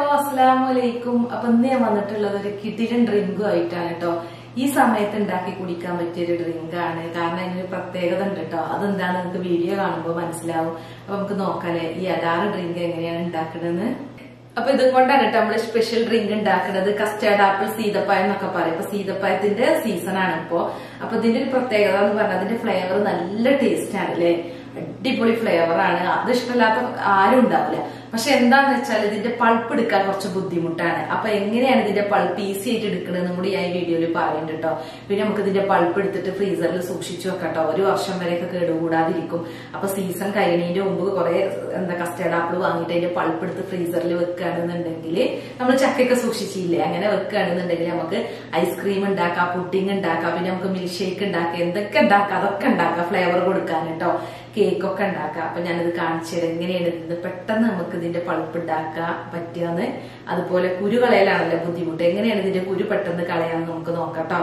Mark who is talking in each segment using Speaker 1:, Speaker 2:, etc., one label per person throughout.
Speaker 1: അസ്സലാമു അലൈക്കും അപ്പൊ ഇന്ന് ഞാൻ വന്നിട്ടുള്ളത് ഒരു കിടിലൻ ഡ്രിങ്കും ആയിട്ടാണ് കേട്ടോ ഈ സമയത്ത് ഉണ്ടാക്കി കുടിക്കാൻ പറ്റിയ ഒരു ഡ്രിങ്ക് ആണ് കാരണം അതിനൊരു പ്രത്യേകത ഉണ്ട് കേട്ടോ അതെന്താണ് നിങ്ങൾക്ക് വീഡിയോ കാണുമ്പോൾ മനസ്സിലാവും അപ്പൊ നമുക്ക് നോക്കാല്ലേ ഈ അടാറ് ഡ്രിങ്ക് എങ്ങനെയാണ് ഉണ്ടാക്കുന്നത് അപ്പൊ ഇതും കൊണ്ടാണ് കേട്ടോ നമ്മള് സ്പെഷ്യൽ ഡ്രിങ്ക് ഉണ്ടാക്കുന്നത് കസ്റ്റേർഡ് ആപ്പിൾ സീതപ്പായം എന്നൊക്കെ പറയും ഇപ്പൊ സീതപ്പായത്തിന്റെ സീസൺ ആണ് ഇപ്പോ അപ്പൊ ഇതിന്റെ ഒരു പ്രത്യേകത എന്ന് പറഞ്ഞാൽ അതിന്റെ ഫ്ലേവർ നല്ല ടേസ്റ്റ് ആണ് അല്ലേ അടിപൊളി ഫ്ലേവർ ആണ് അത് ഇഷ്ടമില്ലാത്ത ആരും ഉണ്ടാവില്ല പക്ഷെ എന്താന്ന് വെച്ചാൽ ഇതിന്റെ പൾപ്പ് എടുക്കാൻ കുറച്ച് ബുദ്ധിമുട്ടാണ് അപ്പൊ എങ്ങനെയാണ് ഇതിന്റെ പൾപ്പ് ഈസി ആയിട്ട് എടുക്കണമെന്നും കൂടി ഞാൻ ഈ വീഡിയോയിൽ പറയുന്നുണ്ട് കേട്ടോ പിന്നെ നമുക്ക് ഇതിന്റെ പൾപ്പ് എടുത്തിട്ട് ഫ്രീസറിൽ സൂക്ഷിച്ചു വെക്കട്ടോ ഒരു വർഷം വരെയൊക്കെ കേടുകൂടാതിരിക്കും അപ്പൊ സീസൺ കഴിയുന്നതിന്റെ മുമ്പ് കുറെ എന്താ കസ്റ്റേർഡ് ആപ്പിൾ വാങ്ങിയിട്ട് അതിന്റെ പൾപ്പ് എടുത്ത് ഫ്രീസറിൽ വെക്കുകയാണെന്നുണ്ടെങ്കിൽ നമ്മൾ ചക്കയൊക്കെ സൂക്ഷിച്ചില്ലേ അങ്ങനെ വെക്കുകയാണെന്നുണ്ടെങ്കിൽ നമുക്ക് ഐസ്ക്രീം ഉണ്ടാക്കാം പുഡിംഗ് ഉണ്ടാക്കാം പിന്നെ നമുക്ക് മിൽക്ക് ഷേക്ക് ഉണ്ടാക്കാം എന്തൊക്കെ ഉണ്ടാക്കാം അതൊക്കെ ഉണ്ടാക്കാം ഫ്ലേവർ കൊടുക്കാൻ കേട്ടോ കേക്കൊക്കെ ഉണ്ടാക്കാം അപ്പൊ ഞാനിത് കാണിച്ചു തരാം എങ്ങനെയാണ് ഇത് പെട്ടെന്ന് നമുക്ക് ഇതിന്റെ പൾപ്പ് ഉണ്ടാക്കാൻ പറ്റുകയെന്ന് അതുപോലെ കുരു കളയലാണല്ലോ ബുദ്ധിമുട്ട് എങ്ങനെയാണ് ഇതിന്റെ കുരു പെട്ടെന്ന് കളയാന്ന് നമുക്ക് നോക്കാം കേട്ടോ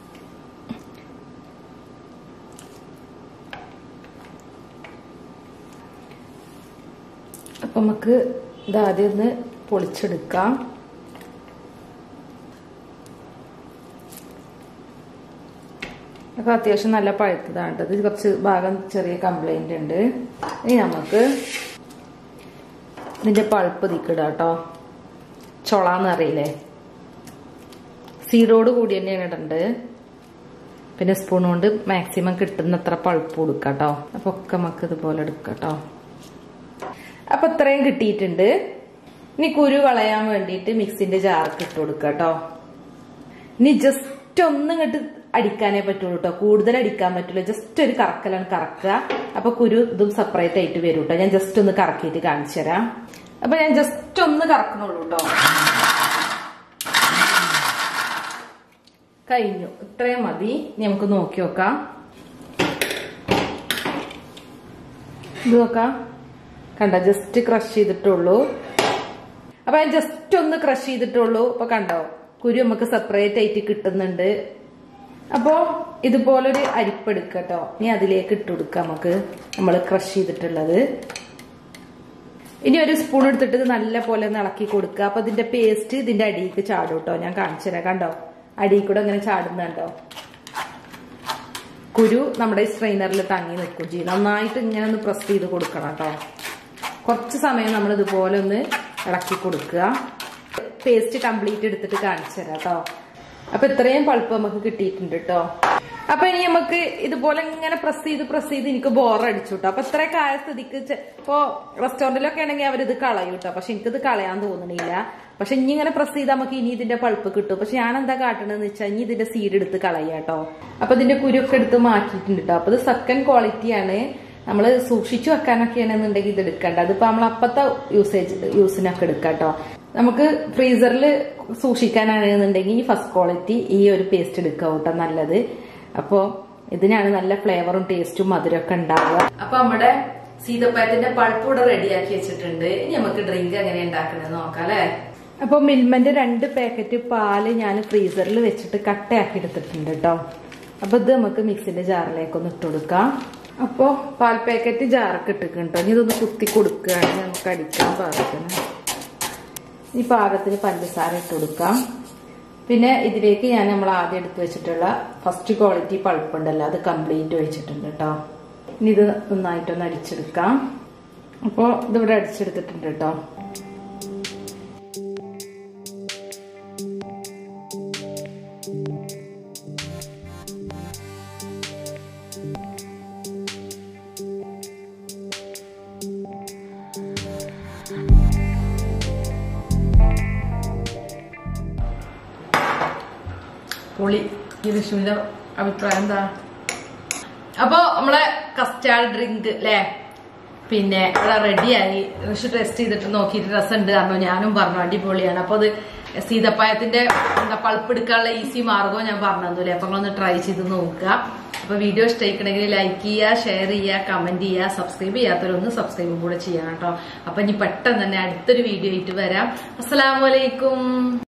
Speaker 1: അപ്പൊ നമുക്ക് ഇതാദ്യം ഒന്ന് പൊളിച്ചെടുക്കാം അപ്പൊ അത്യാവശ്യം നല്ല പഴുത്തതാണ് ഇത് കുറച്ച് ഭാഗം ചെറിയ കംപ്ലൈന്റ് ഉണ്ട് ഇനി നമുക്ക് ഇതിന്റെ പൾപ്പ് ദിക്കിട കേട്ടോ ചൊളാന്ന് അറിയില്ലേ സീഡോട് കൂടി തന്നെയാണ് ഇടണ്ട് പിന്നെ സ്പൂൺ കൊണ്ട് മാക്സിമം കിട്ടുന്നത്ര പൾപ്പ് കൊടുക്കാം കേട്ടോ അപ്പൊ ഒക്കെ നമുക്ക് ഇതുപോലെ എടുക്കാം കേട്ടോ അപ്പൊ ഇത്രയും കിട്ടിയിട്ടുണ്ട് ഇനി കുരു കളയാൻ വേണ്ടിയിട്ട് മിക്സിന്റെ ജാർക്ക് ഇട്ട് കൊടുക്കുക കേട്ടോ ഇനി ജസ്റ്റ് ഒന്ന് ഇങ്ങോട്ട് അടിക്കാനേ പറ്റുള്ളൂ കേട്ടോ കൂടുതൽ അടിക്കാൻ പറ്റില്ല ജസ്റ്റ് ഒരു കറക്കലാണ് കറക്കുക അപ്പൊ കുരു ഇതും സെപ്പറേറ്റ് ആയിട്ട് വരും കേട്ടോ ഞാൻ ജസ്റ്റ് ഒന്ന് കറക്കിയിട്ട് കാണിച്ചു തരാം അപ്പൊ ഞാൻ ജസ്റ്റ് ഒന്ന് കറക്കണുള്ളൂ കേട്ടോ കഴിഞ്ഞു ഇത്രയും മതി ഇനി നമുക്ക് നോക്കി നോക്കാം ഇത് നോക്കാം കണ്ട ജസ്റ്റ് ക്രഷ് ചെയ്തിട്ടുള്ളൂ അപ്പൊ ഞാൻ ജസ്റ്റ് ഒന്ന് ക്രഷ് ചെയ്തിട്ടുള്ളൂ അപ്പൊ കണ്ടോ കുരു നമുക്ക് സെപ്പറേറ്റ് ആയിട്ട് കിട്ടുന്നുണ്ട് അപ്പോ ഇതുപോലൊരു അരിപ്പെടുക്ക കേട്ടോ ഇനി അതിലേക്ക് ഇട്ട് കൊടുക്കാം നമുക്ക് നമ്മൾ ക്രഷ് ചെയ്തിട്ടുള്ളത് ഇനി ഒരു സ്പൂൺ എടുത്തിട്ട് ഇത് നല്ല പോലെ ഒന്ന് ഇളക്കി കൊടുക്കുക അപ്പൊ ഇതിന്റെ പേസ്റ്റ് ഇതിന്റെ അടിയിലേക്ക് ചാടും കേട്ടോ ഞാൻ കാണിച്ചു തരാം കണ്ടോ അടിയിൽ കൂടെ ഇങ്ങനെ ചാടുന്നുണ്ടോ കുരു നമ്മുടെ സ്ട്രെയിനറിൽ തങ്ങി നിൽക്കും ചെയ്യും നന്നായിട്ട് ഇങ്ങനെ ഒന്ന് പ്രസ് ചെയ്ത് കൊടുക്കണം കേട്ടോ കുറച്ച് സമയം നമ്മൾ ഇതുപോലെ ഒന്ന് ഇളക്കി കൊടുക്കുക പേസ്റ്റ് കംപ്ലീറ്റ് എടുത്തിട്ട് കാണിച്ചു തരാം കേട്ടോ അപ്പൊ ഇത്രയും പൾപ്പ് നമുക്ക് കിട്ടിയിട്ടുണ്ട് കേട്ടോ അപ്പൊ ഇനി നമുക്ക് ഇതുപോലെ ഇങ്ങനെ പ്രസ് ചെയ്ത് പ്രസ് ചെയ്ത് എനിക്ക് ബോർ അടിച്ചു കേട്ടോ അപ്പൊ ഇത്രയൊക്കെ ആയ സ്ഥിതിക്ക് ഇപ്പോ റെസ്റ്റോറന്റിലൊക്കെ ആണെങ്കിൽ അവരിത് കളയും കേട്ടോ പക്ഷെ എനിക്കിത് കളയാൻ തോന്നണില്ല പക്ഷെ ഇനി ഇങ്ങനെ പ്രസ് ചെയ്താൽ നമുക്ക് ഇനി ഇതിന്റെ പൾപ്പ് കിട്ടും പക്ഷെ ഞാൻ എന്താ കാട്ടണെന്ന് വെച്ചാൽ ഇനി ഇതിന്റെ സീഡ് എടുത്ത് കളയാം കേട്ടോ അപ്പൊ ഇതിന്റെ കുരുക്കെ എടുത്ത് മാറ്റിയിട്ടുണ്ട് കേട്ടോ അപ്പൊ ഇത് സെക്കൻഡ് ക്വാളിറ്റിയാണ് നമ്മൾ സൂക്ഷിച്ചു വെക്കാനൊക്കെയാണെന്നുണ്ടെങ്കിൽ ഇത് എടുക്കണ്ട അതിപ്പോ നമ്മൾ അപ്പത്തെ യൂസേജ് യൂസിനൊക്കെ എടുക്കാം കേട്ടോ നമുക്ക് ഫ്രീസറിൽ സൂക്ഷിക്കാനാണെന്നുണ്ടെങ്കിൽ ഈ ഫസ്റ്റ് ക്വാളിറ്റി ഈ ഒരു പേസ്റ്റ് എടുക്കുക കേട്ടോ നല്ലത് അപ്പോ ഇതിനാണ് നല്ല ഫ്ലേവറും ടേസ്റ്റും മധുരമൊക്കെ ഉണ്ടാവുക അപ്പൊ നമ്മുടെ സീതപ്പഴത്തിന്റെ പൾപ്പ് ഇവിടെ റെഡിയാക്കി വെച്ചിട്ടുണ്ട് ഇനി നമുക്ക് ഡ്രിങ്ക് എങ്ങനെ ഉണ്ടാക്കുന്നത് നോക്കാം അല്ലെ അപ്പൊ മിൽമന്റെ രണ്ട് പാക്കറ്റ് പാല് ഞാൻ ഫ്രീസറിൽ വെച്ചിട്ട് കട്ടയാക്കി എടുത്തിട്ടുണ്ട് കേട്ടോ അപ്പൊ ഇത് നമുക്ക് മിക്സിന്റെ ജാറിലേക്ക് ഒന്ന് ഇട്ട് കൊടുക്കാം അപ്പോ പാൽ പാക്കറ്റ് ജാറൊക്കെ ഇട്ടിട്ടുണ്ട് ഇനി ഇതൊന്ന് കുത്തി കൊടുക്കുകയാണെങ്കിൽ നമുക്ക് അടിക്കാൻ പാകത്തിന് ഈ പാകത്തിന് പഞ്ചസാര ഇട്ട് കൊടുക്കാം പിന്നെ ഇതിലേക്ക് ഞാൻ നമ്മൾ ആദ്യം എടുത്ത് വെച്ചിട്ടുള്ള ഫസ്റ്റ് ക്വാളിറ്റി പൾപ്പ് ഉണ്ടല്ലോ അത് കംപ്ലീറ്റ് ഒഴിച്ചിട്ടുണ്ട് കേട്ടോ ഇനി ഇത് നന്നായിട്ടൊന്ന് അടിച്ചെടുക്കാം അപ്പോൾ ഇതിവിടെ അടിച്ചെടുത്തിട്ടുണ്ട് കേട്ടോ പൊളി ഈ വിഷുവിന്റെ അഭിപ്രായം എന്താ അപ്പൊ നമ്മളെ കസ്റ്റാർഡ് ഡ്രിങ്ക് അല്ലേ പിന്നെ ഇവിടെ റെഡിയായി വിഷു ടെസ്റ്റ് ചെയ്തിട്ട് നോക്കിയിട്ട് രസമുണ്ട് പറഞ്ഞു ഞാനും പറഞ്ഞു അടിപൊളിയാണ് അപ്പൊ അത് സീതപ്പായത്തിന്റെ എന്താ പൾപ്പ് എടുക്കാനുള്ള ഈസി മാർഗവും ഞാൻ പറഞ്ഞു അല്ലേ അപ്പൊ നിങ്ങളൊന്ന് ട്രൈ ചെയ്ത് നോക്കുക അപ്പൊ വീഡിയോ ഇഷ്ടമായിക്കണമെങ്കിൽ ലൈക്ക് ചെയ്യുക ഷെയർ ചെയ്യുക കമന്റ് ചെയ്യുക സബ്സ്ക്രൈബ് ചെയ്യാത്തവരൊന്ന് സബ്സ്ക്രൈബും കൂടെ ചെയ്യണം കേട്ടോ അപ്പൊ ഇനി പെട്ടെന്ന് തന്നെ അടുത്തൊരു വീഡിയോ ആയിട്ട് വരാം അസ്സലാമലൈക്കും